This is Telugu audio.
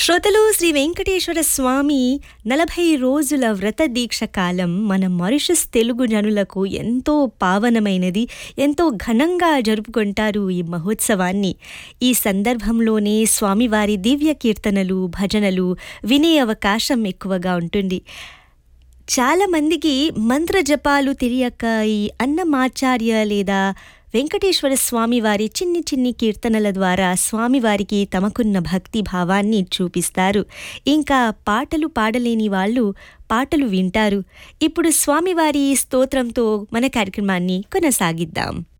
శ్రోతలు శ్రీ వెంకటేశ్వర స్వామి నలభై రోజుల వ్రత దీక్ష కాలం మన మారిషస్ తెలుగు జనులకు ఎంతో పావనమైనది ఎంతో ఘనంగా జరుపుకుంటారు ఈ మహోత్సవాన్ని ఈ సందర్భంలోనే స్వామివారి దివ్య కీర్తనలు భజనలు వినే అవకాశం ఎక్కువగా ఉంటుంది చాలామందికి మంత్ర జపాలు తెలియక ఈ అన్నమాచార్య లేదా వెంకటేశ్వర స్వామి వారి చిన్ని చిన్ని కీర్తనల ద్వారా స్వామివారికి తమకున్న భక్తి భావాన్ని చూపిస్తారు ఇంకా పాటలు పాడలేని వాళ్ళు పాటలు వింటారు ఇప్పుడు స్వామివారి స్తోత్రంతో మన కార్యక్రమాన్ని కొనసాగిద్దాం